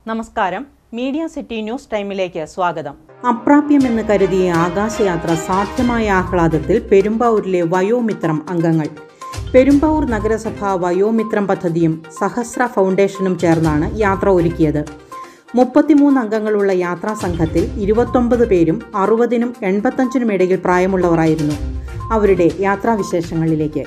നമസ്കാരം media city news ടൈമിലേക്ക് സ്വാഗതം അപ്രാപ്യമെന്ന് കരുതിയ ആകാശയാത്ര സാധ്യമായ ആഹ്ലാദത്തിൽ പെരുമ്പാവൂരിലെ വയോമിത്രം അംഗങ്ങൾ പെരുമ്പാവൂർ നഗരസഭ വയോമിത്രം പദ്ധതിയും സഹസ്ര ഫൗണ്ടേഷനും ചേർന്നാണ് യാത്ര ഒരുക്കിയത് മുപ്പത്തിമൂന്ന് അംഗങ്ങളുള്ള യാത്രാ സംഘത്തിൽ ഇരുപത്തൊമ്പത് പേരും അറുപതിനും എൺപത്തഞ്ചിനും ഇടയിൽ പ്രായമുള്ളവരായിരുന്നു അവരുടെ യാത്രാവിശേഷങ്ങളിലേക്ക്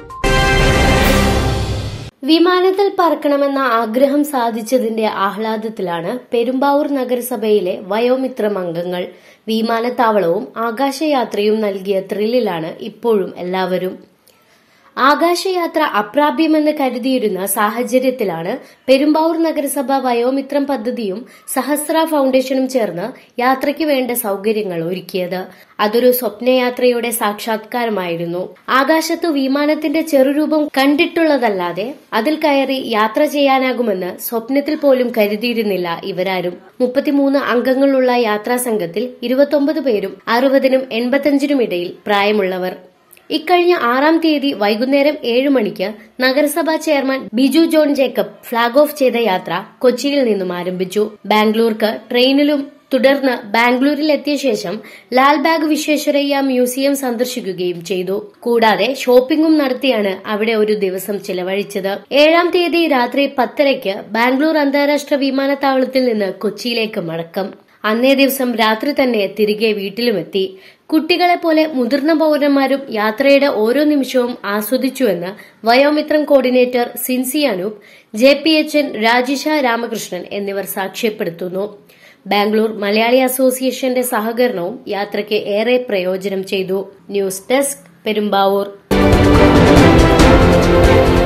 വിമാനത്തിൽ പറക്കണമെന്ന ആഗ്രഹം സാധിച്ചതിന്റെ ആഹ്ലാദത്തിലാണ് പെരുമ്പാവൂർ നഗരസഭയിലെ വയോമിത്രം അംഗങ്ങൾ വിമാനത്താവളവും ആകാശയാത്രയും നൽകിയ ത്രില്ലിലാണ് ഇപ്പോഴും എല്ലാവരും ആകാശയാത്ര അപ്രാപ്യമെന്ന് കരുതിയിരുന്ന സാഹചര്യത്തിലാണ് പെരുമ്പാവൂർ നഗരസഭ വയോമിത്രം പദ്ധതിയും സഹസ്ര ഫൗണ്ടേഷനും ചേർന്ന് യാത്രയ്ക്ക് വേണ്ട സൗകര്യങ്ങൾ ഒരുക്കിയത് അതൊരു സ്വപ്നയാത്രയുടെ സാക്ഷാത്കാരമായിരുന്നു ആകാശത്തു വിമാനത്തിന്റെ ചെറുരൂപം കണ്ടിട്ടുള്ളതല്ലാതെ അതിൽ കയറി യാത്ര ചെയ്യാനാകുമെന്ന് സ്വപ്നത്തിൽ പോലും കരുതിയിരുന്നില്ല ഇവരാരും മുപ്പത്തിമൂന്ന് അംഗങ്ങളുള്ള യാത്രാ സംഘത്തിൽ ഇരുപത്തൊമ്പത് പേരും അറുപതിനും എൺപത്തഞ്ചിനും ഇടയിൽ പ്രായമുള്ളവർ ഇക്കഴിഞ്ഞ ആറാം തീയതി വൈകുന്നേരം ഏഴു മണിക്ക് നഗരസഭാ chairman Biju John Jacob flag off ചെയ്ത യാത്ര കൊച്ചിയിൽ നിന്നും ആരംഭിച്ചു ബാംഗ്ലൂർക്ക് ട്രെയിനിലും തുടർന്ന് ബാംഗ്ലൂരിൽ എത്തിയ ശേഷം ലാൽബാഗ് വിശ്വേശ്വരയ്യ മ്യൂസിയം സന്ദർശിക്കുകയും ചെയ്തു കൂടാതെ ഷോപ്പിംഗും നടത്തിയാണ് അവിടെ ഒരു ദിവസം ചിലവഴിച്ചത് ഏഴാം തീയതി രാത്രി പത്തരയ്ക്ക് ബാംഗ്ലൂർ അന്താരാഷ്ട്ര വിമാനത്താവളത്തിൽ നിന്ന് കൊച്ചിയിലേക്ക് മടക്കം അന്നേ ദിവസം രാത്രി തന്നെ തിരികെ വീട്ടിലുമെത്തി കുട്ടികളെ പോലെ മുതിർന്ന പൌരന്മാരും യാത്രയുടെ ഓരോ നിമിഷവും ആസ്വദിച്ചുവെന്ന് Vayomithram coordinator Sincy Anoop J P H N Rajisha Ramakrishnan എന്നിവർ സാക്ഷ്യപ്പെടുത്തുന്നു ബാംഗ്ലൂർ മലയാളി അസോസിയേഷന്റെ സഹകരണവും യാത്രയ്ക്ക് ഏറെ പ്രയോജനം ചെയ്തു ന്യൂസ് ഡെസ്ക് പെരുമ്പാവൂർ